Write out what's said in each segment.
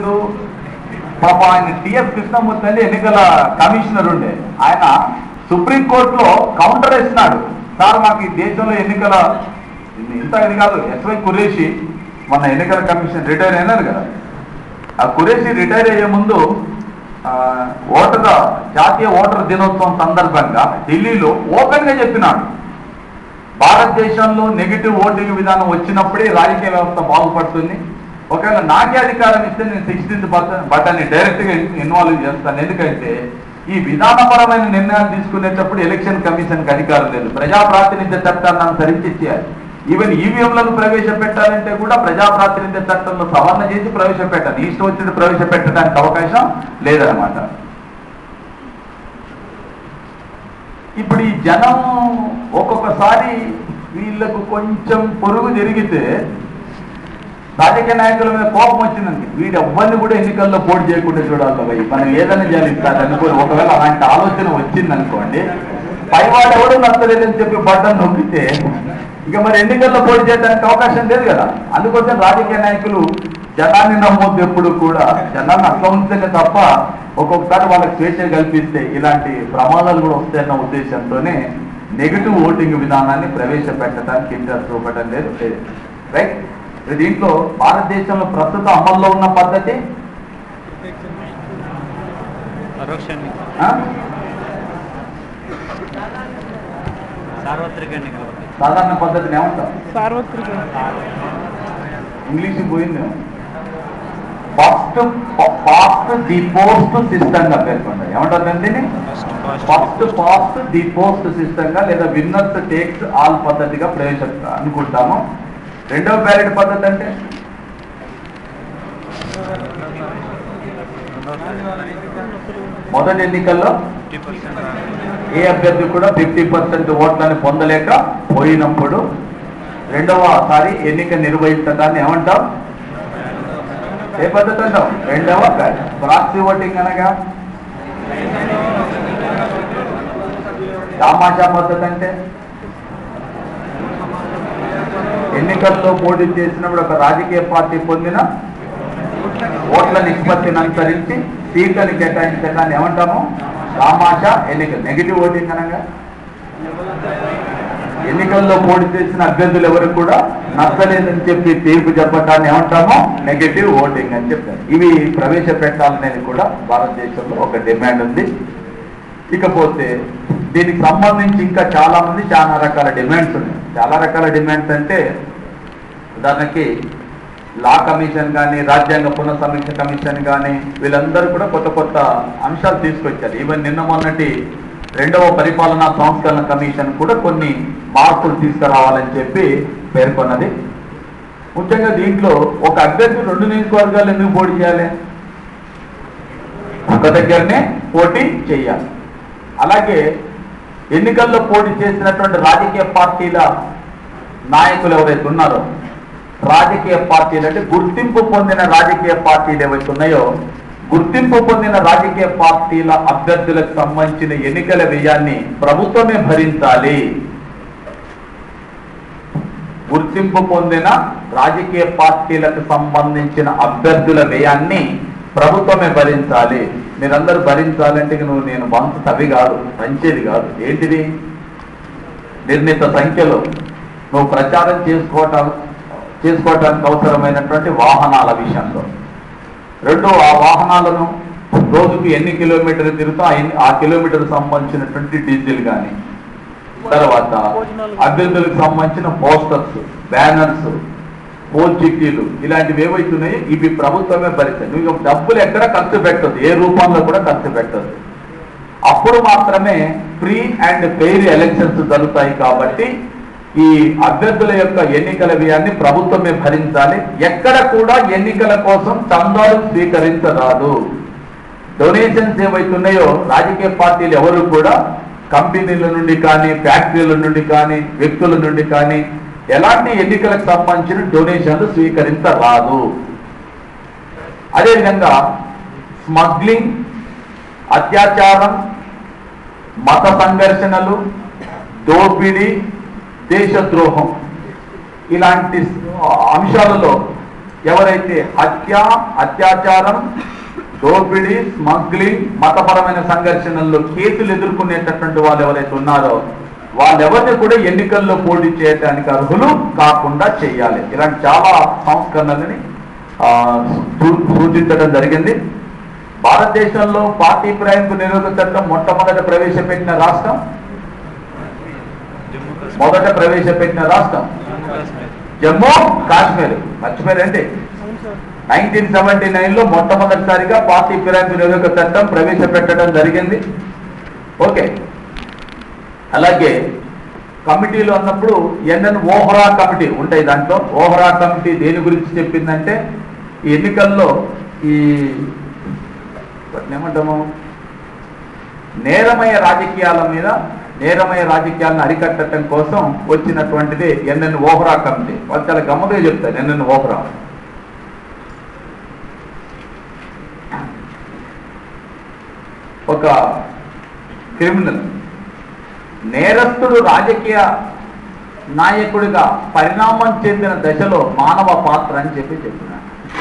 పాప ఆయన టిఎస్ కృష్ణమూర్తి అని ఎన్నికల కమిషనర్ ఉండే ఆయన సుప్రీంకోర్టులో కౌంటర్ వేసినాడు సార్ మాకు ఈ దేశంలో ఎన్నికల ఇది ఇంత ఇది కాదు ఎస్వై కురేషి మొన్న ఎన్నికల కమిషన్ రిటైర్ అయినారు కదా ఆ కురేషి రిటైర్ అయ్యే ముందు ఆ, ఓటర్ జాతీయ ఓటర్ దినోత్సవం సందర్భంగా ఢిల్లీలో ఓపెన్ గా చెప్పినాడు భారతదేశంలో నెగిటివ్ ఓటింగ్ విధానం వచ్చినప్పుడే రాజకీయ వ్యవస్థ బాగుపడుతుంది ఒకవేళ నాకే అధికారం ఇస్తే నేను సిక్స్టీన్త్ బటన్ బటన్ని డైరెక్ట్ గా ఇన్వాల్వ్ చేస్తాను ఎందుకంటే ఈ విధానపరమైన నిర్ణయాలు తీసుకునేటప్పుడు ఎలక్షన్ కమిషన్ కి అధికారం లేదు ప్రజా ప్రాతినిధ్య చట్టాన్ని అనుసరించి చేయాలి ఈవెన్ ఈవీఎంలను ప్రవేశపెట్టాలంటే కూడా ప్రజా ప్రాతినిధ్య చట్టంలో సవరణ చేసి ప్రవేశపెట్టాలి ఇష్టం వచ్చినట్టు ప్రవేశపెట్టడానికి అవకాశం లేదనమాట ఇప్పుడు ఈ జనం ఒక్కొక్కసారి వీళ్ళకు కొంచెం పొరుగు జరిగితే రాజకీయ నాయకుల మీద కోపం వచ్చిందండి వీడు ఎవ్వరిని కూడా ఎన్నికల్లో పోటీ చేయకుండా చూడాలి భయ్ మనం ఏదైనా చేయాలి కాదు అనుకోని ఒకవేళ అలాంటి ఆలోచన వచ్చింది అనుకోండి పైవాడు ఎవడు నచ్చలేదని చెప్పి బట్టను నొక్కితే ఇక మరి ఎన్నికల్లో పోటీ చేయడానికి అవకాశం లేదు కదా అందుకోసం రాజకీయ నాయకులు జనాన్ని నమ్మొద్దు ఎప్పుడు కూడా జనాన్ని అట్లా ఉంటేనే తప్ప ఒక్కొక్కసారి వాళ్ళకి స్వేచ్ఛ కల్పిస్తే ఇలాంటి ప్రమాదాలు కూడా వస్తాయన్న ఉద్దేశంతోనే నెగిటివ్ ఓటింగ్ విధానాన్ని ప్రవేశపెట్టడానికి ఇంట్రెస్ట్ చూపడం లేదు రైట్ దీంట్లో భారతదేశంలో ప్రస్తుతం అమల్లో ఉన్న పద్ధతి పరోక్ష ఎన్నిక ఆ? సార్వత్రిక ఎన్నికల పద్ధతి సాధారణ పద్ధతిని ఏమంటాం సార్వత్రిక ఇంగ్లీష్ పోయింది first fast the post system గా పేర్కొంటారు ఏమంటారు దీన్ని first fast first fast the post system గా లేదా విన్నర్స్ టేక్స్ ఆల్ పద్ధతిగా ప్రవేశ అనుకుంటాము రెండవ బ్యాలెట్ పద్ధతి అంటే మొదటి ఎన్నికల్లో ఫిఫ్టీ పర్సెంట్ ఏ అభ్యర్థి కూడా ఫిఫ్టీ పర్సెంట్ ఓట్లను పొందలేక పోయినప్పుడు రెండవసారి ఎన్నిక నిర్వహించడాన్ని ఏమంటాం ఏ పద్ధతి అంటాం రెండవ ప్రాక్సీ ఓటింగ్ అనగా దామాషా పద్ధతి అంటే ఎన్నికల్లో పోటీ చేసినప్పుడు ఒక రాజకీయ పార్టీ పొందిన ఓట్ల నిష్పత్తిని అనుసరించి సీట్లను కేటాయించడాన్ని ఏమంటాము రామాష ఎన్నిక నెగిటివ్ ఓటింగ్ అనగా ఎన్నికల్లో పోటీ చేసిన అభ్యర్థులు ఎవరు కూడా నచ్చలేదని చెప్పి తీర్పు చెప్పటాన్ని ఏమంటామో నెగిటివ్ ఓటింగ్ అని చెప్పారు ఇవి ప్రవేశపెట్టాలనేది కూడా భారతదేశంలో ఒక డిమాండ్ ఉంది ఇకపోతే దీనికి సంబంధించి ఇంకా చాలా మంది చాలా రకాల డిమాండ్స్ ఉన్నాయి చాలా రకాల డిమాండ్స్ అంటే ఉదాహరణకి లా కమిషన్ కానీ రాజ్యాంగ పునఃసమీక్ష కమిషన్ కానీ వీళ్ళందరూ కూడా కొత్త కొత్త అంశాలు తీసుకొచ్చారు ఈవెన్ నిన్న మొన్నటి రెండవ పరిపాలనా సంస్కరణ కమిషన్ కూడా కొన్ని మార్పులు తీసుకురావాలని చెప్పి పేర్కొన్నది ముఖ్యంగా దీంట్లో ఒక అభ్యర్థి రెండు నియోజకవర్గాలు ఎందుకు పోటీ చేయాలి ఒక దగ్గరనే పోటీ చేయాలి అలాగే ఎన్నికల్లో పోటీ చేసినటువంటి రాజకీయ పార్టీల నాయకులు ఎవరైతే ఉన్నారో రాజకీయ పార్టీలు అంటే గుర్తింపు పొందిన రాజకీయ పార్టీలు ఏవైతే ఉన్నాయో గుర్తింపు పొందిన రాజకీయ పార్టీల అభ్యర్థులకు సంబంధించిన ఎన్నికల వ్యయాన్ని ప్రభుత్వమే భరించాలి గుర్తింపు పొందిన రాజకీయ పార్టీలకు సంబంధించిన అభ్యర్థుల వ్యయాన్ని ప్రభుత్వమే భరించాలి మీరందరూ భరించాలంటే ఇక నువ్వు నేను వంత తవి కాదు పంచేది కాదు ఏంటిది నిర్ణీత సంఖ్యలో నువ్వు ప్రచారం చేసుకోవటం చేసుకోవటానికి అవసరమైనటువంటి వాహనాల విషయంలో రెండు ఆ వాహనాలను రోజుకు ఎన్ని కిలోమీటర్లు తిరుగుతా ఆ ఎన్ని- ఆ కిలోమీటర్ సంబంధించినటువంటి డీజిల్ కానీ తర్వాత అభ్యర్థులకు సంబంధించిన పోస్టర్స్ బ్యానర్స్ పోల్ చిట్టీలు ఇలాంటివి ఏవైతున్నాయి ఇవి ప్రభుత్వమే భరిస్తాయి నువ్వు ఇక డబ్బులు ఎక్కడ ఖర్చు పెట్టదు ఏ రూపంలో కూడా ఖర్చు పెట్టదు అప్పుడు మాత్రమే ఫ్రీ అండ్ ఫెయిర్ ఎలక్షన్స్ జరుగుతాయి కాబట్టి ఈ అభ్యర్థుల యొక్క ఎన్నికల వ్యయాన్ని ప్రభుత్వమే భరించాలి ఎక్కడ కూడా ఎన్నికల కోసం చందాలు స్వీకరించరాదు డొనేషన్స్ ఏవైతున్నాయో రాజకీయ పార్టీలు ఎవరు కూడా కంపెనీల నుండి కానీ ఫ్యాక్టరీల నుండి కానీ వ్యక్తుల నుండి కానీ ఎలాంటి ఎన్నికలకు సంబంధించిన డొనేషన్లు స్వీకరించరాదు అదేవిధంగా స్మగ్లింగ్ అత్యాచారం మత సంఘర్షణలు దోపిడీ దేశద్రోహం ఇలాంటి అంశాలలో ఎవరైతే హత్య అత్యాచారం దోపిడీ స్మగ్లింగ్ మతపరమైన సంఘర్షణల్లో కేసులు ఎదుర్కొనేటటువంటి వాళ్ళు ఎవరైతే ఉన్నారో వాళ్ళెవరిని కూడా ఎన్నికల్లో పోటీ చేయడానికి అర్హులు కాకుండా చేయాలి ఇలాంటి చాలా సంస్కరణలని ఆ, సూ- సూచించడం జరిగింది భారతదేశంలో పార్టీ ఫిరాయింపు నిరోధక చట్టం మొట్టమొదట ప్రవేశపెట్టిన రాష్ట్రం జమ్మూ కాశ్మీర్ మొదట ప్రవేశపెట్టిన రాష్ట్రం జమ్మూ కాశ్మీర్ జమ్మూ కాశ్మీర్ మర్చిపోయారండి నైన్టీన్ సెవెంటీ నైన్ లో మొట్టమొదటిసారిగా పార్టీ ఫిరాయింపు నిరోధక చట్టం ప్రవేశపెట్టడం జరిగింది ఓకే అలాగే కమిటీలు అన్నప్పుడు ఎన్ఎన్ ఓహరా కమిటీ ఉంటాయి దాంట్లో ఓహరా కమిటీ దేని గురించి చెప్పిందంటే ఈ ఎన్నికల్లో ఈ వాటిని ఏమంటాము నేరమయ రాజకీయాల మీద నేరమయ రాజకీయాలను అరికట్టడం కోసం వచ్చినటువంటిది ఎన్ఎన్ ఓహరా కమిటీ వాళ్ళు చాలా గమ్మగా చెప్తారు ఎన్ఎన్ ఓహరా ఒక క్రిమినల్ నేరస్తుడు రాజకీయ నాయకుడిగా పరిణామం చెందిన దశలో మానవ పాత్ర అని చెప్పి చెప్పినాడు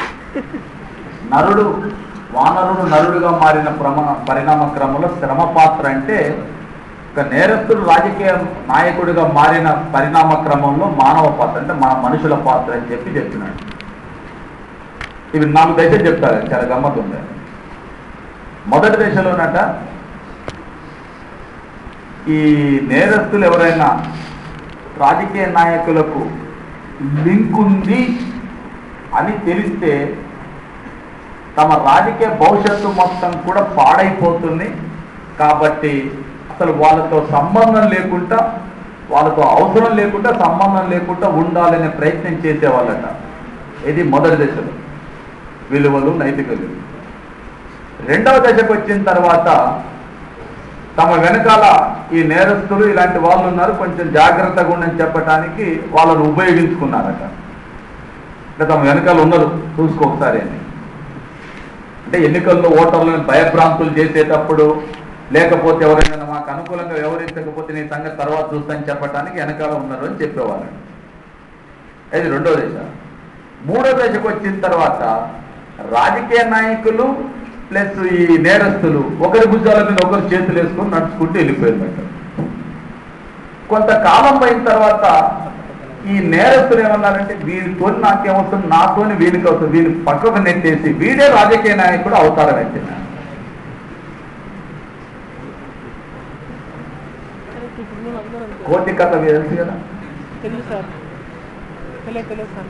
నరుడు వానరుడు నరుడుగా మారిన ప్రమ పరిణామ క్రమంలో శ్రమ పాత్ర అంటే ఒక నేరస్తుడు రాజకీయ నాయకుడిగా మారిన పరిణామ క్రమంలో మానవ పాత్ర అంటే మన మనుషుల పాత్ర అని చెప్పి చెప్తున్నాడు ఇవి నాలుగు దశలు చెప్తారు చాలా గమ్మత్తు ఉంది మొదటి దశలోనట ఈ నేరస్తులు ఎవరైనా రాజకీయ నాయకులకు లింక్ ఉంది అని తెలిస్తే తమ రాజకీయ భవిష్యత్తు మొత్తం కూడా పాడైపోతుంది కాబట్టి అసలు వాళ్ళతో సంబంధం లేకుండా వాళ్ళతో అవసరం లేకుండా సంబంధం లేకుండా ఉండాలనే ప్రయత్నం చేసేవాళ్ళట ఇది మొదటి దశలో విలువలు నైతిక విలువలు రెండవ దశకు వచ్చిన తర్వాత తమ వెనకాల ఈ నేరస్తులు ఇలాంటి వాళ్ళు ఉన్నారు కొంచెం జాగ్రత్తగా ఉండని చెప్పడానికి వాళ్ళను ఉపయోగించుకున్నారట అంటే తమ వెనకాల ఉన్నారు చూసుకో ఒకసారి అని అంటే ఎన్నికల్లో ఓటర్లను భయభ్రాంతులు చేసేటప్పుడు లేకపోతే ఎవరైనా మాకు అనుకూలంగా వ్యవహరించకపోతే నీ సంగతి తర్వాత చూస్తాను చెప్పడానికి వెనకాల ఉన్నారు అని చెప్పేవాళ్ళు ఇది రెండో దశ మూడో దశకు వచ్చిన తర్వాత రాజకీయ నాయకులు ప్లస్ ఈ నేరస్తులు ఒకరి భుజాల మీద ఒకరు చేతులు వేసుకొని నడుచుకుంటూ వెళ్ళిపోయిందట కొంతకాలం అయిన తర్వాత ఈ నేరస్తులు ఏమన్నారంటే వీడితో నాకేమవుతుంది నాతోని వీడికి అవుతుంది వీడిని పక్కకు నెట్టేసి వీడే రాజకీయ నాయకుడు అవతారం ఎత్తినాడు కోటి కథ మీకు తెలుసు కదా తెలుసు సార్ తెలియదు తెలియదు సార్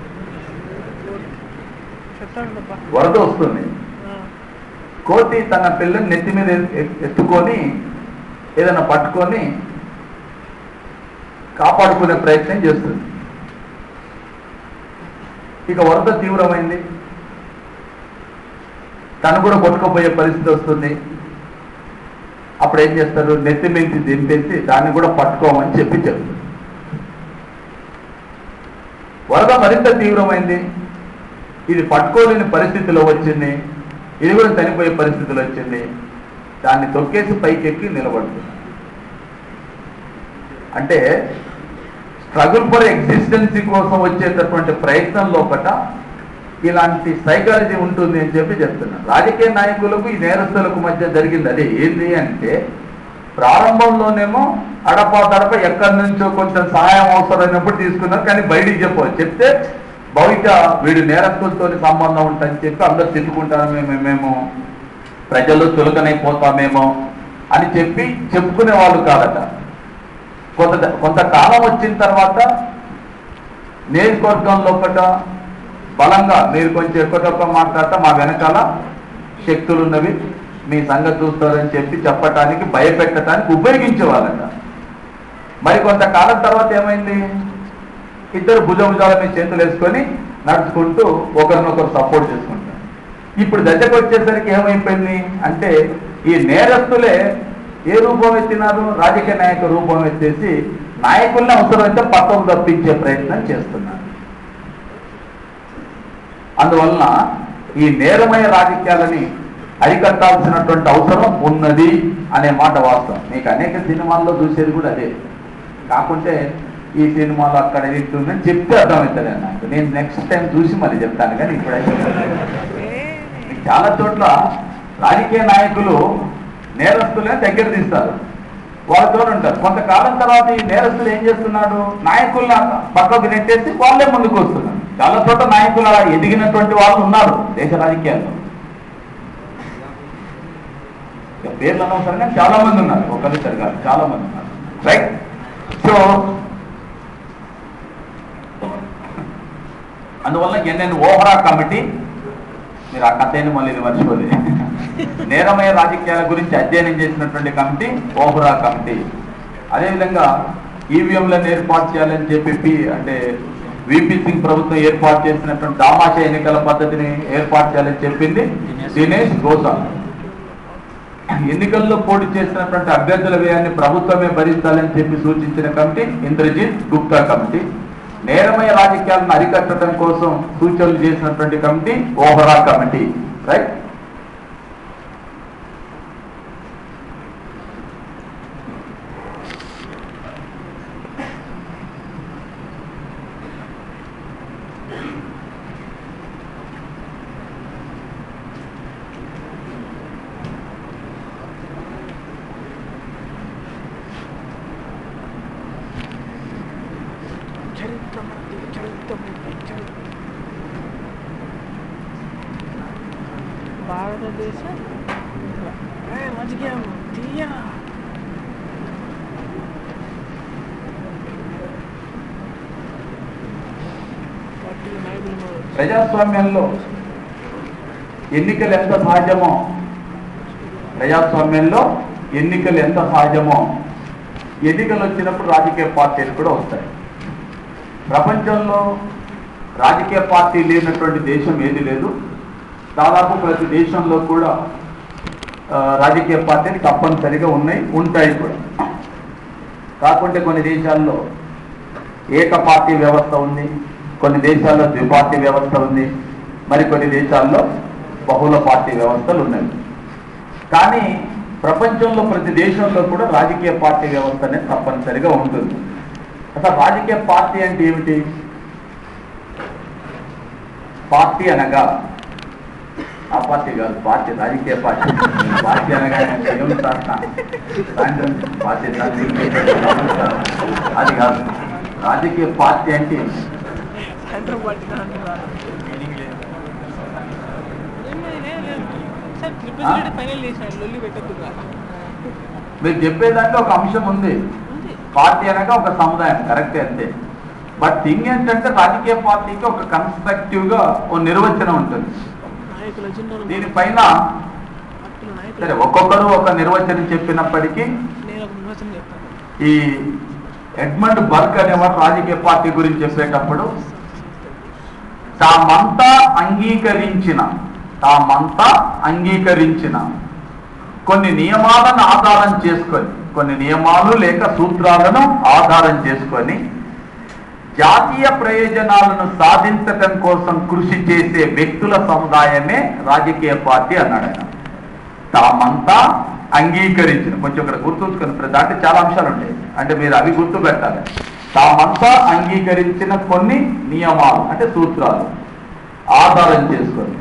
చెప్తాను అబ్బా వరద వస్తుంది కోతి తన పిల్లని నెత్తి మీద ఎ- ఎత్తుకొని ఏదైనా పట్టుకొని కాపాడుకునే ప్రయత్నం చేస్తుంది ఇక వరద తీవ్రమైంది తను కూడా కొట్టుకుపోయే పరిస్థితి వస్తుంది అప్పుడు ఏం చేస్తారు నెత్తి మించి దింపేసి దాన్ని కూడా పట్టుకోమని చెప్పి చెప్తుంది వరద మరింత తీవ్రమైంది ఇది పట్టుకోలేని పరిస్థితిలో వచ్చింది ఇది కూడా చనిపోయే పరిస్థితిలో వచ్చింది దాన్ని తొక్కేసి పైకెక్కి నిలబడుతుంది అంటే స్ట్రగుల్ ఫర్ ఎగ్జిస్టెన్సీ కోసం వచ్చేటటువంటి ప్రయత్నం లోపట ఇలాంటి సైకాలజీ ఉంటుంది అని చెప్పి చెప్తున్నాను రాజకీయ నాయకులకు ఈ నేరస్తులకు మధ్య జరిగింది అదే ఏంటి అంటే ప్రారంభంలోనేమో అడపా తడప ఎక్కడి నుంచో కొంచెం సహాయం అవసరమైనప్పుడు తీసుకున్నారు కానీ బయటికి చెప్పవచ్చు చెప్తే బహుశా వీడు నేరస్తులతో సంబంధం ఉంటుందని చెప్పి అందరు తిట్టుకుంటారు మేము మేము ప్రజలు చులకనైపోతామేమో అని చెప్పి చెప్పుకునే వాళ్ళు కాదట కొంత కొంతకాలం వచ్చిన తర్వాత నియోజకవర్గం లోపల బలంగా మీరు కొంచెం ఎక్కువ తక్కువ మాట్లాడతా మా వెనకాల శక్తులు ఉన్నవి మీ సంగతి చూస్తారని చెప్పి చెప్పటానికి భయపెట్టడానికి ఉపయోగించేవాళ్ళట మరి కొంతకాలం తర్వాత ఏమైంది ఇద్దరు భుజ భుజాల మీద చేతులు వేసుకొని నడుచుకుంటూ ఒకరినొకరు సపోర్ట్ చేసుకుంటారు ఇప్పుడు దశకు వచ్చేసరికి ఏమైపోయింది అంటే ఈ నేరస్తులే ఏ రూపం ఎత్తినారు రాజకీయ నాయక రూపం ఎత్తేసి నాయకుల్ని అవసరమైతే పక్కకు తప్పించే ప్రయత్నం చేస్తున్నారు అందువలన ఈ నేరమయ రాజకీయాలని అరికట్టాల్సినటువంటి అవసరం ఉన్నది అనే మాట వాస్తవం మీకు అనేక సినిమాల్లో చూసేది కూడా అదే కాకుంటే ఈ సినిమాలో అక్కడ ఇట్టుందని చెప్తే అర్థమవుతుంది నాకు నేను నెక్స్ట్ టైం చూసి మళ్ళీ చెప్తాను కానీ ఇప్పుడైతే చాలా చోట్ల రాజకీయ నాయకులు నేరస్తులే దగ్గర తీస్తారు వాళ్ళతో ఉంటారు కొంతకాలం తర్వాత ఈ నేరస్తులు ఏం చేస్తున్నాడు నాయకుల్ని పక్కకు నెట్టేసి వాళ్ళే ముందుకు వస్తున్నారు చాలా చోట్ల నాయకులు అలా ఎదిగినటువంటి వాళ్ళు ఉన్నారు దేశ రాజకీయాల్లో ఇక పేర్లు అనవసరం కానీ చాలా మంది ఉన్నారు ఒకరిద్దరు కాదు చాలా మంది ఉన్నారు రైట్ సో అందువల్ల ఎన్ఎన్ ఓహరా కమిటీ మీరు ఆ కథని మళ్ళీ ఇది మర్చిపోదు నేరమయ రాజకీయాల గురించి అధ్యయనం చేసినటువంటి కమిటీ ఓహరా కమిటీ అదేవిధంగా ఈవీఎంలను ఏర్పాటు చేయాలని చెప్పి పి- అంటే విపి సింగ్ ప్రభుత్వం ఏర్పాటు చేసినటువంటి దామాష ఎన్నికల పద్ధతిని ఏర్పాటు చేయాలని చెప్పింది దినేష్ గోసాల్ ఎన్నికల్లో పోటీ చేసినటువంటి అభ్యర్థుల వ్యయాన్ని ప్రభుత్వమే భరించాలని చెప్పి సూచించిన కమిటీ ఇంద్రజిత్ గుప్తా కమిటీ నేరమయ రాజకీయాలను అరికట్టడం కోసం సూచనలు చేసినటువంటి కమిటీ ఓహరా కమిటీ రైట్ చరిత్రమూర్తి చరిత్రమూర్తి చరిత్ర భారతదేశ ఏ, రాజకీయం తీయ పార్టీ నాయకులు ప్రజాస్వామ్యంలో ఎన్నికలు ఎంత సహజమో ప్రజాస్వామ్యంలో ఎన్నికలు ఎంత సహజమో ఎన్నికలు వచ్చినప్పుడు రాజకీయ పార్టీలు కూడా వస్తాయి ప్రపంచంలో రాజకీయ పార్టీ లేనటువంటి దేశం ఏది లేదు దాదాపు ప్రతి దేశంలో కూడా ఆ, రాజకీయ పార్టీలు తప్పనిసరిగా ఉన్నాయి ఉంటాయి కూడా కాకుంటే కొన్ని దేశాల్లో ఏక పార్టీ వ్యవస్థ ఉంది కొన్ని దేశాల్లో ద్విపార్టీ వ్యవస్థ ఉంది మరి కొన్ని దేశాల్లో బహుళ పార్టీ వ్యవస్థలు ఉన్నాయి కానీ ప్రపంచంలో ప్రతి దేశంలో కూడా రాజకీయ పార్టీ వ్యవస్థ అనేది తప్పనిసరిగా ఉంటుంది అసలు రాజకీయ పార్టీ అంటే ఏమిటి పార్టీ అనగా ఆ పార్టీ కాదు పార్టీ రాజకీయ పార్టీ పార్టీ అనగా ఏమి సార్ సాయంత్రం పార్టీ సార్ మీకు సార్. అది కాదు రాజకీయ పార్టీ అంటే ఏమిటి? సెంటర్ పార్టీ మీనింగ్ లేదు సార్ త్రిపుల్ ఫైనల్ చేశాడు లొల్లి పెట్టద్దుగా మీరు చెప్పేదాంట్లో ఒక అంశం ఉంది ఉంది పార్టీ అనగా ఒక సముదాయం కరెక్టే అంతే బట్ థింగ్ ఏంటంటే రాజకీయ పార్టీకి ఒక కన్స్ట్రక్టివ్ గా ఓ నిర్వచనం ఉంటుంది నాయకుల అజెండాలు దీనిపైన పార్టీల నాయకులు సరే ఒక్కొక్కరు ఒక నిర్వచనం చెప్పినప్పటికీ నేను ఒక విమర్శన చెప్తాను ఈ ఎడ్మండ్ బర్గ్ అనేవాడు రాజకీయ పార్టీ గురించి చెప్పేటప్పుడు తామంతా అంగీకరించిన తామంతా అంగీకరించిన కొన్ని నియమాలను ఆధారం చేసుకొని కొన్ని నియమాలు లేక సూత్రాలను ఆధారం చేసుకొని జాతీయ ప్రయోజనాలను సాధించటం కోసం కృషి చేసే వ్యక్తుల సముదాయమే రాజకీయ పార్టీ అన్నాడు ఆయన తామంతా అంగీకరించిన కొంచెం ఇక్కడ గుర్తుంచుకుని ప్రతి దాంట్లో చాలా అంశాలు ఉంటాయి అంటే మీరు అవి గుర్తు పెట్టాలి తామంతా అంగీకరించిన కొన్ని నియమాలు అంటే సూత్రాలు ఆధారం చేసుకొని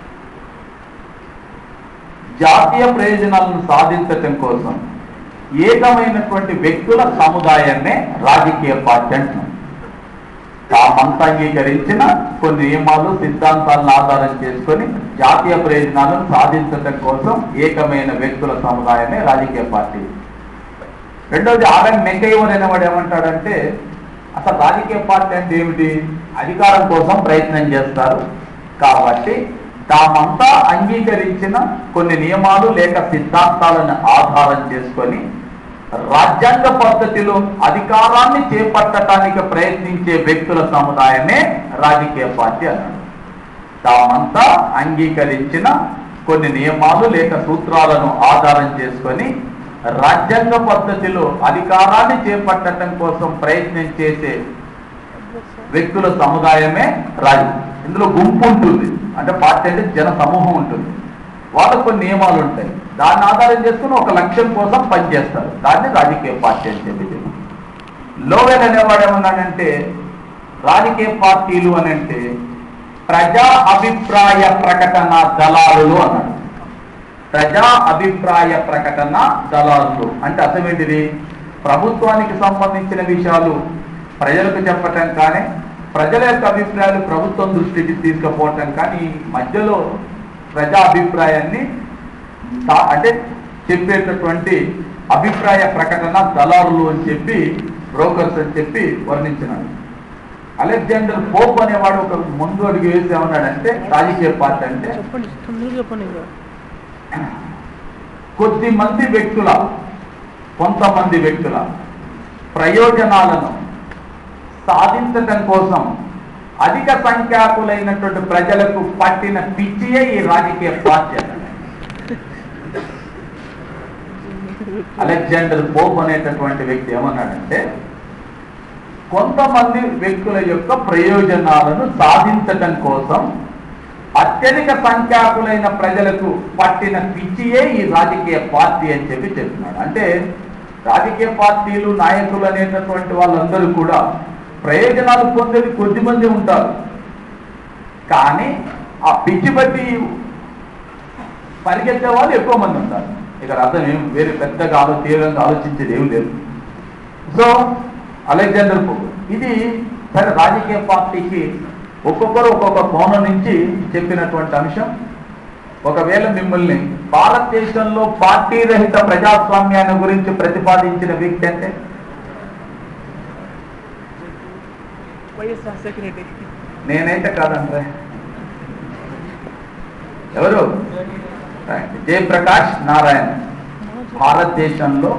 జాతీయ ప్రయోజనాలను సాధించటం కోసం ఏకమైనటువంటి వ్యక్తుల సముదాయాన్నే రాజకీయ పార్టీ అంటున్నాం తామంతా అంగీకరించిన కొన్ని నియమాలు సిద్ధాంతాలను ఆధారం చేసుకొని జాతీయ ప్రయోజనాలను సాధించటం కోసం ఏకమైన వ్యక్తుల సముదాయమే రాజకీయ పార్టీ రెండోది ఆర్ఎన్ మెకైవర్ అనేవాడు ఏమంటాడంటే అసలు రాజకీయ పార్టీ అంటే ఏమిటి అధికారం కోసం ప్రయత్నం చేస్తారు కాబట్టి తామంతా అంగీకరించిన కొన్ని నియమాలు లేక సిద్ధాంతాలను ఆధారం చేసుకొని రాజ్యాంగ పద్ధతిలో అధికారాన్ని చేపట్టడానికి ప్రయత్నించే వ్యక్తుల సముదాయమే రాజకీయ పార్టీ అన్నాడు తామంతా అంగీకరించిన కొన్ని నియమాలు లేక సూత్రాలను ఆధారం చేసుకొని రాజ్యాంగ పద్ధతిలో అధికారాన్ని చేపట్టడం కోసం ప్రయత్నం చేసే వ్యక్తుల సముదాయమే రాజు ఇందులో గుంపు ఉంటుంది అంటే పార్టీ అంటే జన సమూహం ఉంటుంది వాళ్ళకు కొన్ని నియమాలు ఉంటాయి దాన్ని ఆధారం చేసుకుని ఒక లక్ష్యం కోసం పనిచేస్తారు దాన్ని రాజకీయ పార్టీ అని చెప్పి చెప్తారు. లోవెల్ అనేవాడు ఏమన్నాడంటే రాజకీయ పార్టీలు అని అంటే ప్రజా అభిప్రాయ ప్రకటన దళారులు అన్నాడు ప్రజా అభిప్రాయ ప్రకటన దళారులు అంటే అర్థం ఏంటిది ప్రభుత్వానికి సంబంధించిన విషయాలు ప్రజలకు చెప్పటం కానీ ప్రజల యొక్క అభిప్రాయాలు ప్రభుత్వం దృష్టికి తీసుకుపోవటం కానీ ఈ మధ్యలో ప్రజా అభిప్రాయాన్ని తా- అంటే చెప్పేటటువంటి అభిప్రాయ ప్రకటన దళారులు అని చెప్పి బ్రోకర్స్ అని చెప్పి వర్ణించినాడు అలెగ్జాండర్ పోప్ అనేవాడు ఒక ముందు అడుగు వేసి ఏమన్నాడంటే రాజకీయ పార్టీ అంటే చెప్పండి తొందరగా చెప్పండి ఇంకా కొద్ది మంది వ్యక్తుల కొంతమంది వ్యక్తుల ప్రయోజనాలను సాధించటం కోసం అధిక సంఖ్యాకులైనటువంటి ప్రజలకు పట్టిన పిచ్చియే ఈ రాజకీయ పార్టీ అన్నాడు. అలెగ్జాండర్ పోప్ అనేటటువంటి వ్యక్తి ఏమన్నాడంటే కొంతమంది వ్యక్తుల యొక్క ప్రయోజనాలను సాధించటం కోసం అత్యధిక సంఖ్యాకులైన ప్రజలకు పట్టిన పిచ్చియే ఈ రాజకీయ పార్టీ అని చెప్పి చెప్తున్నాడు అంటే రాజకీయ పార్టీలు నాయకులు అనేటటువంటి వాళ్ళందరూ కూడా ప్రయోజనాలు పొందేది కొద్ది మంది ఉంటారు కానీ ఆ పిచ్చి బట్టి పరిగెత్తే వాళ్ళు ఎక్కువ మంది ఉంటారు ఇక్కడ అర్థం ఏం వేరే పెద్దగా ఆలో తీవ్రంగా ఆలోచించేది ఏం లేదు సో అలెగ్జాండర్ పోప్ ఇది సరే రాజకీయ పార్టీకి ఒక్కొక్కరు ఒక్కొక్క కోణం నుంచి చెప్పినటువంటి అంశం ఒకవేళ మిమ్మల్ని భారతదేశంలో పార్టీ రహిత ప్రజాస్వామ్యాన్ని గురించి ప్రతిపాదించిన వ్యక్తి అంటే వైఎస్ రాజశేఖర రెడ్డి నేనైతే కాదంటే ఎవరు జయప్రకాష్ నారాయణ భారతదేశంలో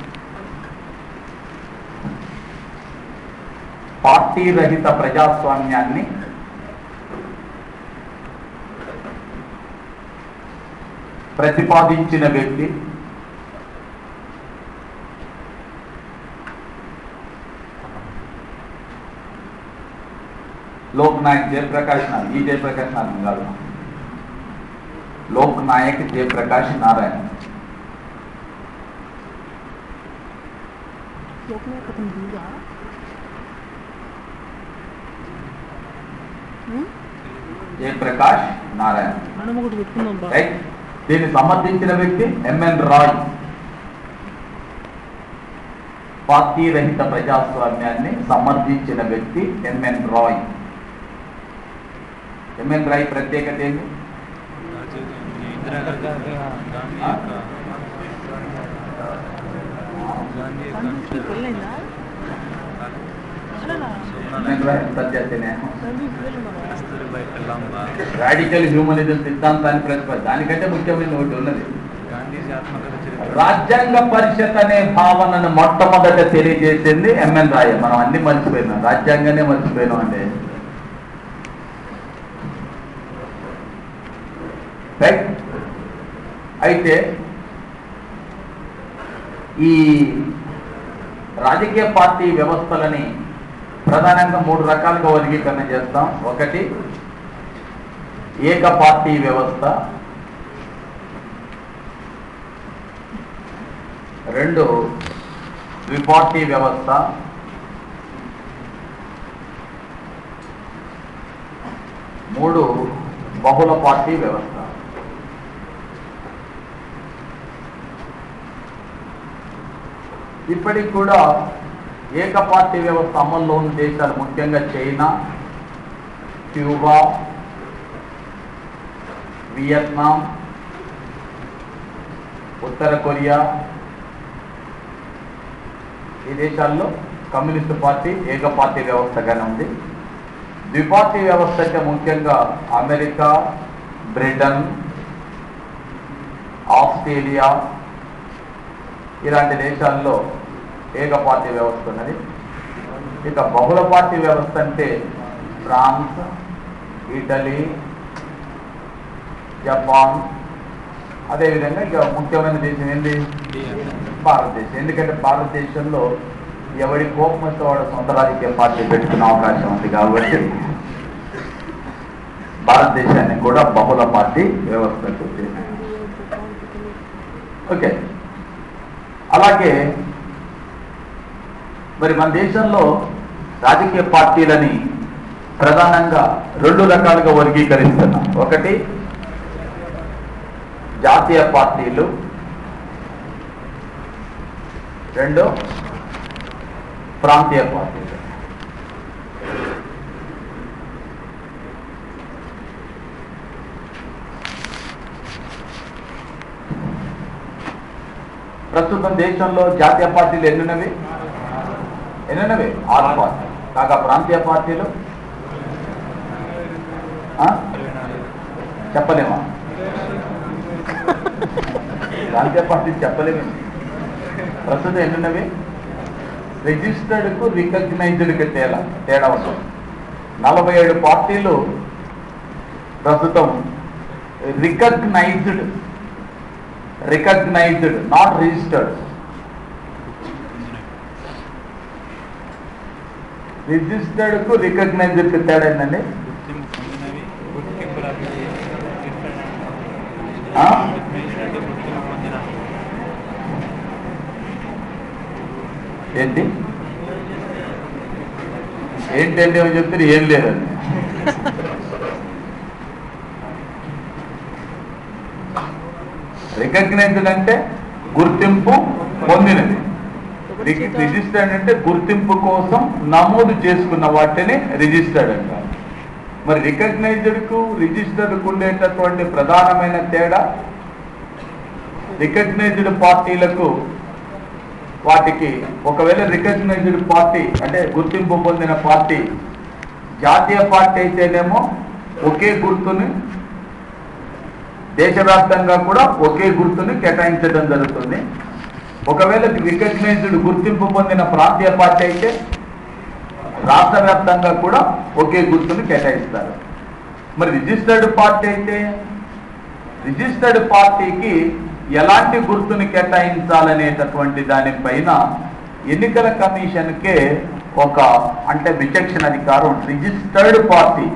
పార్టీ రహిత ప్రజాస్వామ్యాన్ని ప్రతిపాదించిన వ్యక్తి లోక్ నాయక్ జయప్రకాష్ నారాయణ ఈ జయప్రకాష్ నారాయణ కాదు లోక్ నాయక్ జయప్రకాష్ నారాయణ లోకనాయక్ అతను దిగా జయప్రకాష్ నారాయణ మనం ఒకటి పెట్టుకుందాం రా రైట్ దీన్ని సమర్థించిన వ్యక్తి ఎంఎన్ రాయ్ పార్టీ రహిత ప్రజాస్వామ్యాన్ని సమర్థించిన వ్యక్తి ఎంఎన్ రాయ్ ఎంఎన్ రాయ్ ప్రత్యేకత ఏంటి ఇందిరాగాంధీ గాంధీ యొక్క గాంధీ యొక్క సందీప్కి పెళ్ళైందా అలానా ఎంఎన్ రాయ్ అంతర్జాతీయ న్యాయం సందీప్ పెళ్ళున్నా కస్తూరిబాయి పిల్లంబ రాడికల్ హ్యూమనిజం సిద్ధాంతాన్ని ప్రతిపాది దానికంటే ముఖ్యమైన ఒకటి ఉన్నది గాంధీజీ ఆత్మకథ చరిత్ర రాజ్యాంగ పరిషత్ అనే భావనను మొట్టమొదట తెలియజేసింది ఎంఎన్ రాయ మనం అన్ని మర్చిపోయినాం రాజ్యాంగానే మర్చిపోయినాం అంటే రైట్ అయితే ఈ రాజకీయ పార్టీ వ్యవస్థలని ప్రధానంగా మూడు రకాలుగా వర్గీకరణ చేస్తాం ఒకటి ఏక పార్టీ వ్యవస్థ రెండు ద్విపార్టీ వ్యవస్థ మూడు బహుళ పార్టీ వ్యవస్థ ఇప్పటికి కూడా ఏక పార్టీ వ్యవస్థ అమల్లో ఉన్న దేశాలు ముఖ్యంగా చైనా క్యూబా వియత్నాం ఉత్తర కొరియా ఈ దేశాల్లో కమ్యూనిస్ట్ పార్టీ ఏక పార్టీ వ్యవస్థగానే ఉంది ద్విపార్టీ వ్యవస్థ అంటే ముఖ్యంగా అమెరికా బ్రిటన్ ఆస్ట్రేలియా ఇలాంటి దేశాల్లో ఏక పార్టీ వ్యవస్థ ఉన్నది ఇక బహుళ పార్టీ వ్యవస్థ అంటే ఫ్రాన్స్ ఇటలీ జపాన్ అదేవిధంగా ఇక ముఖ్యమైన దేశం ఏంటి భారతదేశం ఎందుకంటే భారతదేశంలో ఎవడి కోపం వస్తే వాడు సొంత రాజకీయ పార్టీ పెట్టుకునే అవకాశం ఉంది కాబట్టి భారతదేశాన్ని కూడా బహుళ పార్టీ వ్యవస్థకు చేసింది. ఓకే అలాగే మరి మన దేశంలో రాజకీయ పార్టీలని ప్రధానంగా రెండు రకాలుగా వర్గీకరిస్తున్నాం ఒకటి జాతీయ పార్టీలు రెండు ప్రాంతీయ పార్టీలు ప్రస్తుతం దేశంలో జాతీయ పార్టీలు ఎన్నున్నవి ఎన్నున్నవి ఆరు పార్టీ కాగా ప్రాంతీయ పార్టీలు ఆ? ఇరవై నాలుగు చెప్పలేమా ప్రాంతీయ పార్టీలు చెప్పలేము ప్రస్తుతం ఎన్నున్నవి రిజిస్టర్డ్కు రికగ్నైజ్డ్కి తేడా తేడా ఉంటుంది నలభై ఏడు పార్టీలు ప్రస్తుతం రికగ్నైజ్డ్ రికగ్నైజ్డ్ నాట్ రిజిస్టర్డ్ రిజిస్టర్డ్కు రికగ్నైజ్డ్కి తేడా ఏంటండి గుర్తింపు పొందినవి గుర్తింపు లభించి ఆ? గుర్తింపు పొందిన ఏంటి ఏంటండి అని చెప్తే ఏం లేదండి రికగ్నైజ్డ్ అంటే గుర్తింపు పొందినది రిజిస్టర్డ్ అంటే గుర్తింపు కోసం నమోదు చేసుకున్న వాటిని రిజిస్టర్డ్ అంటారు మరి రికగ్నైజ్డ్ కు రిజిస్టర్డ్ కు ఉండేటటువంటి ప్రధానమైన తేడా రికగ్నైజ్డ్ పార్టీలకు వాటికి ఒకవేళ రికగ్నైజ్డ్ పార్టీ అంటే గుర్తింపు పొందిన పార్టీ జాతీయ పార్టీ అయితేనేమో ఒకే గుర్తుని దేశవ్యాప్తంగా కూడా ఒకే గుర్తుని కేటాయించడం జరుగుతుంది ఒకవేళ రికగ్నైజ్డ్ గుర్తింపు పొందిన ప్రాంతీయ పార్టీ అయితే రాష్ట్ర వ్యాప్తంగా కూడా ఒకే గుర్తుని కేటాయిస్తారు మరి రిజిస్టర్డ్ పార్టీ అయితే రిజిస్టర్డ్ పార్టీకి ఎలాంటి గుర్తుని కేటాయించాలనేటటువంటి దానిపైన ఎన్నికల కమిషన్కే ఒక అంటే విచక్షణ అధికారం రిజిస్టర్డ్ పార్టీ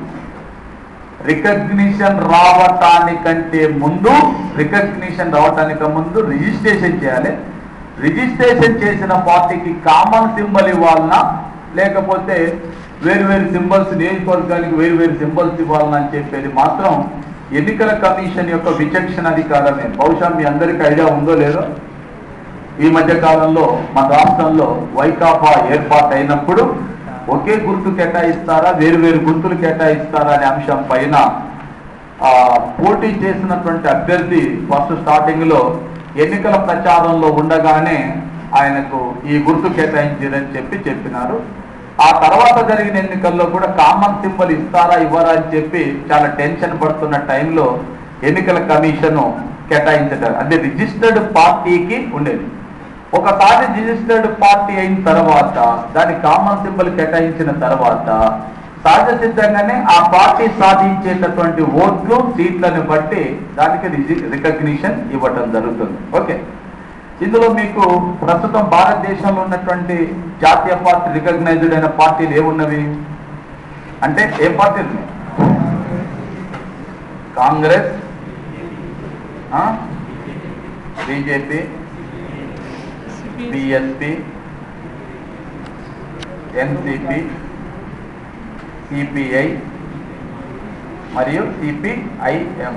రికగ్నిషన్ రావటానికంటే ముందు రికగ్నిషన్ రావటానికి ముందు రిజిస్ట్రేషన్ చేయాలి రిజిస్ట్రేషన్ చేసిన పార్టీకి కామన్ సింబల్ ఇవ్వాలనా లేకపోతే వేరు వేరు సింబల్స్ నియోజకవర్గానికి వేరు వేరు సింబల్స్ ఇవ్వాలనా అని చెప్పేది మాత్రం ఎన్నికల కమిషన్ యొక్క విచక్షణ అధికారమే బహుశా మీ అందరికీ ఐడియా ఉందో లేదో ఈ మధ్య కాలంలో మన రాష్ట్రంలో వైకాపా ఏర్పాటు అయినప్పుడు ఒకే గుర్తు కేటాయిస్తారా వేరు వేరు గుర్తులు కేటాయిస్తారా అనే అంశం పైన ఆ, పోటీ చేసినటువంటి అభ్యర్థి ఫస్ట్ స్టార్టింగ్ లో ఎన్నికల ప్రచారంలో ఉండగానే ఆయనకు ఈ గుర్తు కేటాయించారని చెప్పి చెప్పినారు ఆ తర్వాత జరిగిన ఎన్నికల్లో కూడా కామన్ సింబల్ ఇస్తారా ఇవ్వరా అని చెప్పి చాలా టెన్షన్ పడుతున్న టైంలో ఎన్నికల కమిషన్ కేటాయించడం అంటే రిజిస్టర్డ్ పార్టీకి ఉండేది ఒకసారి రిజిస్టర్డ్ పార్టీ అయిన తర్వాత దాని కామన్ సింబల్ కేటాయించిన తర్వాత సహజ సిద్ధంగానే ఆ పార్టీ సాధించేటటువంటి ఓట్లు సీట్లను బట్టి దానికి రికగ్నిషన్ ఇవ్వటం జరుగుతుంది ఓకే ఇందులో మీకు ప్రస్తుతం భారతదేశంలో ఉన్నటువంటి జాతీయ పార్టీ రికగ్నైజ్డ్ అయిన పార్టీలు ఏమున్నవి అంటే ఏ పార్టీలు ఉన్నాయి? Congress BJP BSP NCP CPI మరియు సిపిఐఎం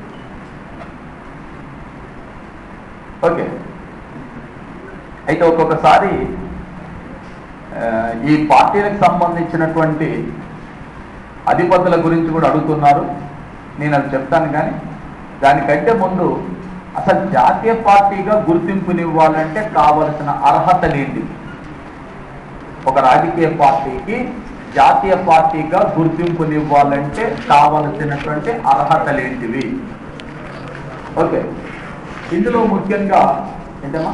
ఓకే అయితే ఒక్కొక్కసారి ఆ, ఈ పార్టీలకు సంబంధించినటువంటి అధిపతుల గురించి కూడా అడుగుతున్నారు నేను అది చెప్తాను కానీ దానికంటే ముందు అసలు జాతీయ పార్టీగా గుర్తింపునివ్వాలంటే కావలసిన అర్హతలేంటి ఒక రాజకీయ పార్టీకి జాతీయ పార్టీగా గుర్తింపునివ్వాలంటే కావలసినటువంటి అర్హతలేంటివి ఓకే ఇందులో ముఖ్యంగా ఏంటమ్మా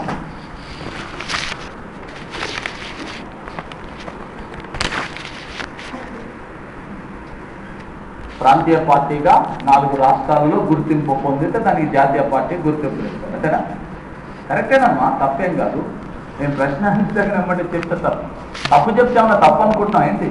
ప్రాంతీయ పార్టీగా నాలుగు రాష్ట్రాల్లో గుర్తింపు పొందితే దానికి జాతీయ పార్టీ గుర్తింపు ఇస్తారు అంతేనా కరెక్టేనమ్మా తప్పేం కాదు నేను ప్రశ్న అడిగితే చెప్తే తప్పు తప్పు చెప్తామన్నా తప్పు అనుకుంటున్నాం ఏంటి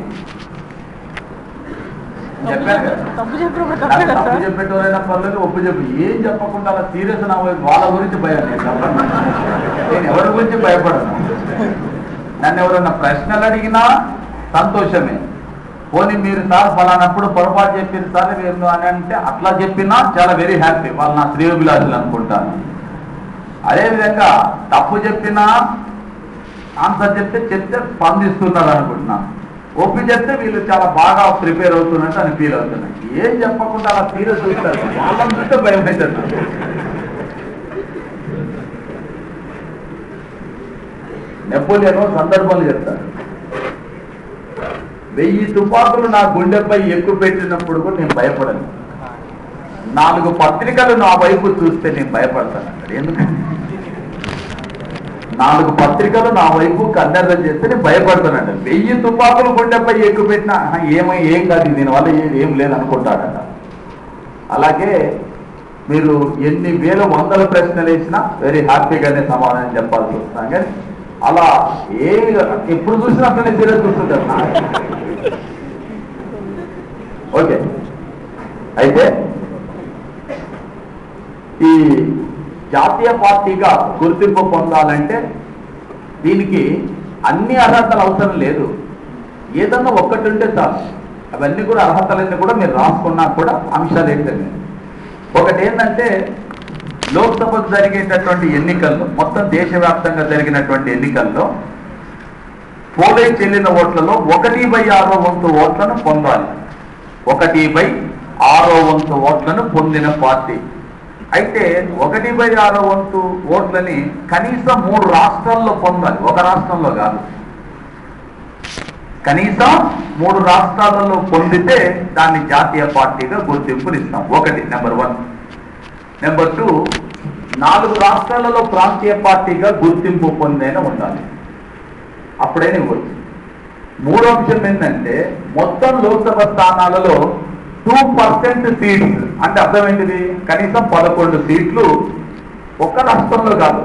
చెప్పాను కదా తప్పు చెప్పినప్పుడు నాకు తప్పే కదా తప్పు సార్ చెప్పేటోరైనా పర్లేదు ఒప్పు చెప్పు ఏం చెప్పకుండా అలా సీరియస్ నా వైపు వాళ్ళ గురించి భయం నేను చెప్పను నేను ఎవరి గురించి భయపడను నన్ను ఎవరైనా ప్రశ్నలు అడిగినా సంతోషమే పోనీ మీరు సార్ ఫలానప్పుడు పొరపాటు చెప్పింది సార్ మీరు అని అంటే అట్లా చెప్పినా చాలా వెరీ హ్యాపీ వాళ్ళు నా శ్రేయోభిలాషులు అనుకుంటాను అదేవిధంగా తప్పు చెప్పినా ఆన్సర్ చెప్తే చెప్తే స్పందిస్తున్నారు అనుకుంటున్నాను ఒప్పి చెప్తే వీళ్ళు చాలా బాగా ప్రిపేర్ అవుతున్నట్టు అని ఫీల్ అవుతున్నారు ఏం చెప్పకుండా అలా ఫీల్ చూస్తారు వాళ్ళని చూస్తే భయం అవుతుంది నెపోలియన్ సందర్భాలు చెప్తారు వెయ్యి తుపాకులు నా గుండెపై ఎక్కువ పెట్టినప్పుడు కూడా నేను భయపడను నాలుగు పత్రికలు నా వైపు చూస్తే నేను భయపడతాను అక్కడ ఎందుకంటే నాలుగు పత్రికలు నా వైపు కన్నెర్ర చేస్తే నేను భయపడతానంట వెయ్యి తుపాకులు గుండెపై ఎక్కువ పెట్టినా "ఆహా, ఏమై ఏం కాదు దీనివల్ల ఏ- ఏం లేదనుకుంటాడట అలాగే మీరు ఎన్ని వేల వందల ప్రశ్నలు వేసినా వెరీ హ్యాపీగానే సమాధానం చెప్పాల్సి వస్తాం కానీ అలా ఏమి ఎప్పుడు చూసినా అట్లనే సీరియస్ చూస్తుంటారు ఓకే అయితే ఈ జాతీయ పార్టీగా గుర్తింపు పొందాలంటే దీనికి అన్ని అర్హతలు అవసరం లేదు ఏదన్నా ఒక్కటి ఉంటే చాలు అవన్నీ కూడా అర్హతలన్నీ కూడా మీరు రాసుకున్నా కూడా అంశాలు ఏంటంటే ఒకటి ఏంటంటే లోక్సభకు జరిగేటటువంటి ఎన్నికల్లో మొత్తం దేశవ్యాప్తంగా జరిగినటువంటి ఎన్నికల్లో పోలై చెల్లిన ఓట్లలో ఒకటి బై ఆరో వంతు ఓట్లను పొందాలి ఒకటి బై ఆరో వంతు ఓట్లను పొందిన పార్టీ అయితే ఒకటి బై ఆరో వంతు ఓట్లని కనీసం మూడు రాష్ట్రాల్లో పొందాలి ఒక రాష్ట్రంలో కాదు కనీసం మూడు రాష్ట్రాలలో పొందితే దాన్ని జాతీయ పార్టీగా గుర్తింపునిస్తాం ఒకటి నెంబర్ వన్ నెంబర్ టూ నాలుగు రాష్ట్రాలలో ప్రాంతీయ పార్టీగా గుర్తింపు పొందేన ఉండాలి అప్పుడైనా ఇవ్వచ్చు మూడో అంశం ఏంటంటే మొత్తం లోక్సభ స్థానాలలో టూ పర్సెంట్ సీట్స్ అంటే అర్థం ఏంటిది కనీసం పదకొండు సీట్లు ఒక్క రాష్ట్రంలో కాదు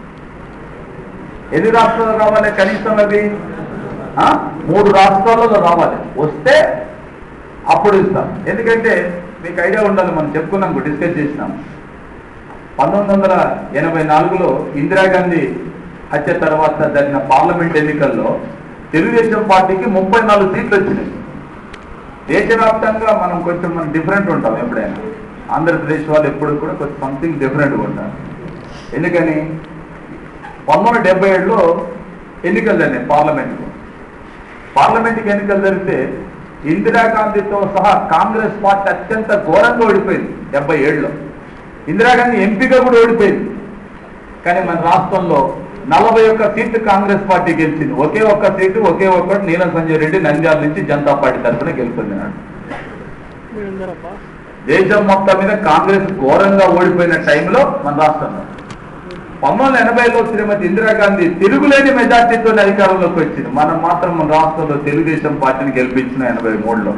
ఎన్ని రాష్ట్రాల్లో రావాలి కనీసం అవి ఆ? మూడు రాష్ట్రాలలో రావాలి వస్తే అప్పుడు ఇస్తాం ఎందుకంటే మీకు ఐడియా ఉండాలి మనం చెప్పుకున్నాం డిస్కస్ చేసినాం పంతొమ్మిది వందల ఎనభై నాలుగులో ఇందిరాగాంధీ హత్య తర్వాత జరిగిన పార్లమెంట్ ఎన్నికల్లో తెలుగుదేశం పార్టీకి ముప్పై నాలుగు సీట్లు వచ్చినాయి దేశవ్యాప్తంగా మనం కొంచెం మనం డిఫరెంట్ ఉంటాం ఎప్పుడైనా ఆంధ్రప్రదేశ్ వాళ్ళు ఎప్పుడు కూడా కొంచెం సంథింగ్ డిఫరెంట్గా ఉంటారు ఎందుకని పంతొమ్మిది వందల డెబ్బై ఏడులో ఎన్నికలు జరిగినాయి పార్లమెంట్కు పార్లమెంట్కి ఎన్నికలు జరిగితే ఇందిరాగాంధీతో సహా కాంగ్రెస్ పార్టీ అత్యంత ఘోరంగా ఓడిపోయింది డెబ్బై ఏడులో ఇందిరాగాంధీ ఎంపీగా కూడా ఓడిపోయింది కానీ మన రాష్ట్రంలో నలభై ఒక్క సీట్లు కాంగ్రెస్ పార్టీ గెలిచింది ఒకే ఒక్క సీటు ఒకే ఒక్కటి నీలం సంజయ్ రెడ్డి నంద్యాల నుంచి జనతా పార్టీ తరఫున గెలుపొందినాడు మీరందరబ్బా దేశం మొత్తం మీద కాంగ్రెస్ ఘోరంగా ఓడిపోయిన టైంలో మన రాష్ట్రంలో పంతొమ్మిది వందల ఎనభైలో శ్రీమతి ఇందిరాగాంధీ తిరుగులేని మెజార్టీతో అధికారంలోకి వచ్చింది మనం మాత్రం మన రాష్ట్రంలో తెలుగుదేశం పార్టీని గెలిపించిన ఎనభై మూడులో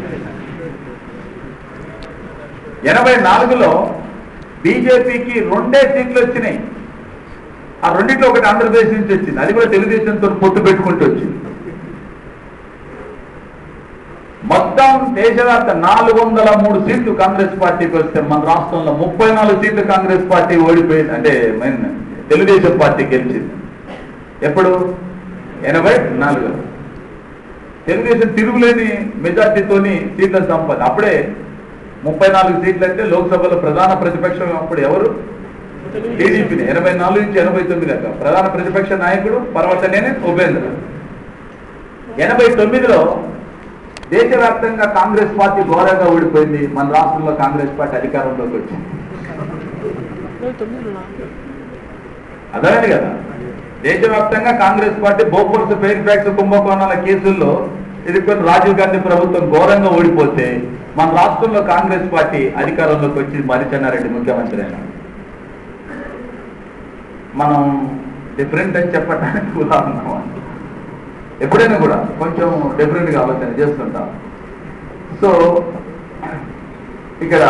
ఎనభై నాలుగులో బీజేపీకి రెండే సీట్లు వచ్చినాయి ఆ రెండింటిలో ఒకటి ఆంధ్రప్రదేశ్ నుంచి వచ్చింది అది కూడా తెలుగుదేశంతో పొత్తు పెట్టుకుంటూ వచ్చింది మొత్తం దేశవ్యాప్త నాలుగు వందల మూడు సీట్లు కాంగ్రెస్ పార్టీకి వస్తే మన రాష్ట్రంలో ముప్పై నాలుగు సీట్లు కాంగ్రెస్ పార్టీ ఓడిపోయింది అంటే మెయిన్ తెలుగుదేశం పార్టీ గెలిచింది ఎప్పుడు ఎనభై నాలుగు తెలుగుదేశం తిరుగులేని మెజార్టీతోని సీట్ల సంపద అప్పుడే ముప్పై నాలుగు సీట్లు అంటే లోక్సభలో ప్రధాన ప్రతిపక్షం అప్పుడు ఎవరు టీడీపీని ఎనభై నాలుగు నుంచి ఎనభై తొమ్మిది దాకా ప్రధాన ప్రతిపక్ష నాయకుడు పర్వతనేని ఉపేంద్ర ఎనభై తొమ్మిదిలో దేశవ్యాప్తంగా కాంగ్రెస్ పార్టీ ఘోరంగా ఓడిపోయింది మన రాష్ట్రంలో కాంగ్రెస్ పార్టీ అధికారంలోకి వచ్చింది తొమ్మిది అర్థమైంది కదా దేశవ్యాప్తంగా కాంగ్రెస్ పార్టీ బోపర్స్ ఫెయిర్ ఫ్యాక్స్ కుంభకోణాల కేసుల్లో ఎదుర్కొని రాజీవ్ గాంధీ ప్రభుత్వం ఘోరంగా ఓడిపోతే మన రాష్ట్రంలో కాంగ్రెస్ పార్టీ అధికారంలోకి వచ్చి మరిచెన్నారెడ్డి ముఖ్యమంత్రి అయినాడు మనం డిఫరెంట్ అని చెప్పడానికి ఉదాహరణ ఎప్పుడైనా కూడా కొంచెం డిఫరెంట్గా ఆలోచన చేస్తుంటాం సో ఇక్కడ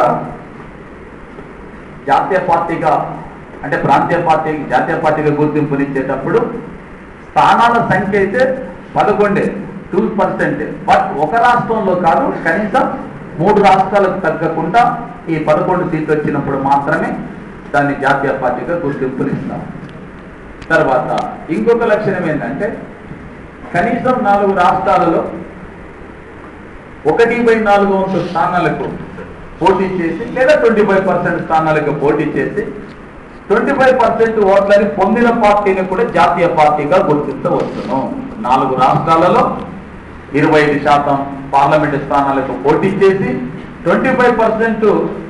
జాతీయ పార్టీగా అంటే ప్రాంతీయ పార్టీ జాతీయ పార్టీగా గుర్తింపునిచ్చేటప్పుడు స్థానాల సంఖ్య అయితే పదకొండే టూ పర్సెంట్ బట్ ఒక రాష్ట్రంలో కాదు కనీసం మూడు రాష్ట్రాలకు తగ్గకుండా ఈ పదకొండు సీట్లు వచ్చినప్పుడు మాత్రమే దాన్ని జాతీయ పార్టీగా గుర్తింపునిస్తాం తర్వాత ఇంకొక లక్షణం ఏంటంటే కనీసం నాలుగు రాష్ట్రాలలో ఒకటి బై నాలుగు వంతు స్థానాలకు పోటీ చేసి లేదా ట్వంటీ ఫైవ్ పర్సెంట్ స్థానాలకు పోటీ చేసి ట్వంటీ ఫైవ్ పర్సెంట్ ఓట్లని పొందిన పార్టీని కూడా జాతీయ పార్టీగా గుర్తించవచ్చును నాలుగు రాష్ట్రాలలో ఇరవై ఐదు శాతం పార్లమెంటు స్థానాలకు పోటీ చేసి ట్వంటీ ఫైవ్ పర్సెంట్